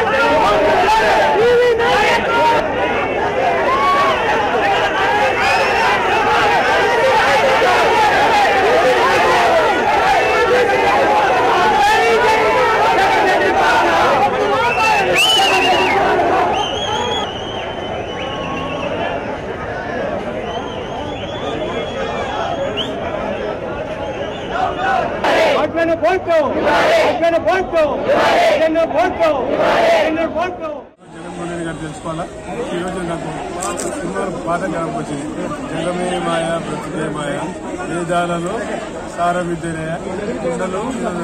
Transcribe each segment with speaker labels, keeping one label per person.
Speaker 1: Alpino Ponto! Alpino Ponto! Alpino Ponto! Alpino Ponto!
Speaker 2: Jaganmohan Reddy గారు తెలుసుకోవాలా ఈ రోజు నాకు సుమారు పాత జ్ఞాపకం వచ్చింది జగమే మాయ బ్రతుకే మాయ వేదాలలో సార విద్యనయ కుండలు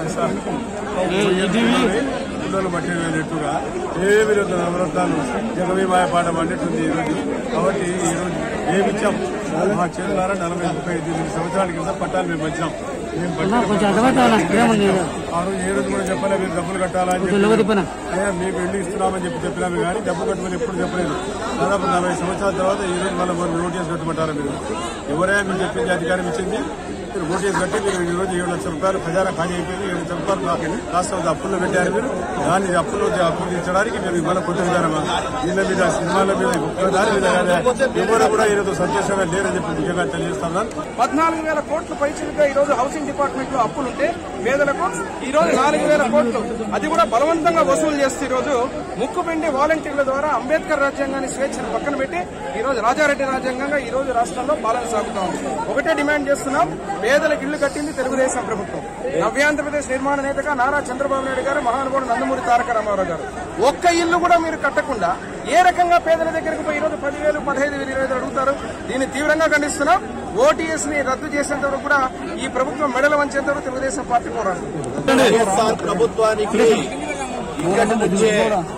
Speaker 2: కుండలు బట్టి వేరేట్టుగా ఏ విరుద్ధ నవరత్నాలు జగమే మాయ పాట పండిస్తుంది ఈ రోజు కాబట్టి ఈ రోజు ఏమి ఇచ్చాం మా చేతులారా నలభై ముప్పై ఐదు ఎనిమిది సంవత్సరాల కింద పట్టాలు మేము వచ్చాం మేము పట్టాలు
Speaker 3: కొంచెం అర్థమవుతా నాకు
Speaker 2: ఆ రోజు ఏ రోజు కూడా చెప్పలే మీరు డబ్బులు కట్టాలని చెప్పి
Speaker 3: తెలుగు తిప్పనా
Speaker 2: అయ్యా మీకు ఇల్లు ఇస్తున్నామని చెప్పి చెప్పినాము కానీ డబ్బు కట్టమని ఎప్పుడు చెప్పలేదు దాదాపు నలభై సంవత్సరాల తర్వాత ఈ రోజు మళ్ళీ మనం నోటీస్ కట్టమంటారా మీరు ఎవరైనా మీకు చెప్పింది అధికారం ఇచ్చింది మీరు నోటీస్ కట్టి మీరు ఈ రోజు ఏడు లక్షల రూపాయలు ఖజానా ఖాళీ అయిపోయింది ఏడు లక్షల రూపాయలు మా రాష్ట్రం అప్పుల్లో పెట్టారు మీరు దాన్ని అప్పులు అప్పులు తీర్చడానికి మీరు మళ్ళీ కొత్త విధానమా ఇళ్ళ మీద సినిమాల మీద ఒక్క దాని మీద కాదా ఎవరు కూడా ఈరోజు సంతోషంగా లేరని చెప్పి ముఖ్యంగా తెలియజేస్తున్నాను
Speaker 4: పద్నాలుగు వేల కోట్ల పైచిలుగా ఈ రోజు హౌసింగ్ డిపార్ట్మెంట్ లో అప్పులుంటే పేదలకు ఈ రోజు నాలుగు వేల కోట్లు అది కూడా బలవంతంగా వసూలు చేస్తూ ఈ రోజు ముక్కుపిండి వాలంటీర్ల ద్వారా అంబేద్కర్ రాజ్యాంగాన్ని స్వేచ్ఛను పక్కన పెట్టి ఈ రోజు రాజారెడ్డి రాజ్యాంగంగా ఈ రోజు రాష్ట్రంలో పాలన సాగుతా ఉంది ఒకటే డిమాండ్ చేస్తున్నాం పేదలకు ఇళ్లు కట్టింది తెలుగుదేశం ప్రభుత్వం నవ్యాంధ్రప్రదేశ్ నిర్మాణ నేతగా నారా చంద్రబాబు నాయుడు గారు మహానుభావుడు నందమూరి తారక రామారావు గారు ఒక్క ఇల్లు కూడా మీరు కట్టకుండా ఏ రకంగా పేదల దగ్గరకు పోయి ఈ రోజు పదివేలు పదహైదు వేలు ఇరవై ఐదు అడుగుతారు దీన్ని తీవ్రంగా ఖండిస్తున్నాం ఓటీఎస్ ని రద్దు చేసేంత వరకు కూడా ఈ ప్రభుత్వం మెడల వంచేంత వరకు తెలుగుదేశం పార్టీ పోరాడుతుంది
Speaker 5: వైఎస్ఆర్ ప్రభుత్వానికి ఇక్కడి నుంచే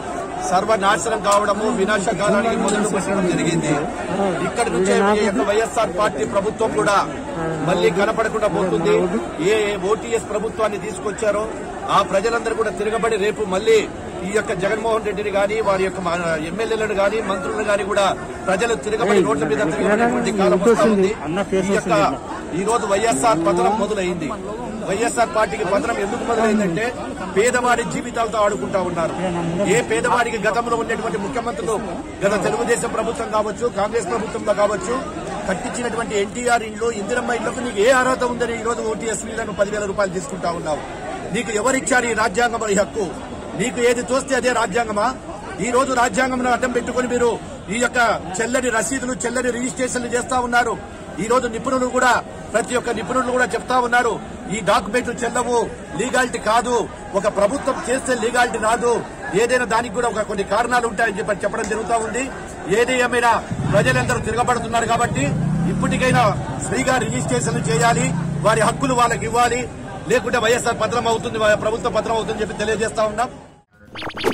Speaker 5: సర్వనాశనం కావడము వినాశకాలానికి మొదలు పెట్టడం జరిగింది ఇక్కడి నుంచే ఈ యొక్క వైఎస్ఆర్ పార్టీ ప్రభుత్వం కూడా మళ్ళీ కనపడకుండా పోతుంది ఏ ఓటీఎస్ ప్రభుత్వాన్ని తీసుకొచ్చారో ఆ ప్రజలందరూ కూడా తిరగబడి రేపు మళ్ళీ ఈ యొక్క జగన్మోహన్ రెడ్డిని గాని వారి యొక్క ఎమ్మెల్యేలను గాని మంత్రులను గాని కూడా ప్రజలు తిరగబడి రోడ్ల మీద తిరగబడినటువంటి కాలం వస్తా ఉంది ఈ యొక్క ఈ రోజు వైఎస్ఆర్ పతనం మొదలైంది వైఎస్ఆర్ పార్టీకి పతనం ఎందుకు మొదలైందంటే పేదవాడి జీవితాలతో ఆడుకుంటా ఉన్నారు ఏ పేదవాడికి గతంలో ఉన్నటువంటి ముఖ్యమంత్రులు గత తెలుగుదేశం ప్రభుత్వం కావచ్చు కాంగ్రెస్ ప్రభుత్వంలో కావచ్చు కట్టించినటువంటి ఎన్టీఆర్ ఇండ్లు ఇందిరమ్మ ఇళ్లకు నీకు ఏ అర్హత ఉందని ఈ రోజు ఓటీఎస్ మీద నువ్వు పదివేల రూపాయలు తీసుకుంటా ఉన్నావు నీకు ఎవరిచ్చారు ఈ రాజ్యాంగం ఈ హక్కు నీకు ఏది తోస్తే అదే రాజ్యాంగమా ఈ రోజు రాజ్యాంగం అడ్డం పెట్టుకుని మీరు ఈ యొక్క చెల్లని రసీదులు చెల్లని రిజిస్ట్రేషన్లు చేస్తా ఉన్నారు ఈ రోజు నిపుణులు కూడా ప్రతి ఒక్క నిపుణులు కూడా చెప్తా ఉన్నారు ఈ డాక్యుమెంట్లు చెల్లవు లీగాలిటీ కాదు ఒక ప్రభుత్వం చేస్తే లీగాలిటీ రాదు ఏదైనా దానికి కూడా ఒక కొన్ని కారణాలు ఉంటాయని చెప్పి చెప్పడం జరుగుతూ ఉంది ఏది ఏమైనా ప్రజలందరూ తిరగబడుతున్నారు కాబట్టి ఇప్పటికైనా ఫ్రీగా రిజిస్ట్రేషన్లు చేయాలి వారి హక్కులు వాళ్ళకి ఇవ్వాలి లేకుంటే వైఎస్ఆర్ పత్రం అవుతుంది ప్రభుత్వ పత్రం అవుతుందని చెప్పి తెలియజేస్తా ఉన్నాం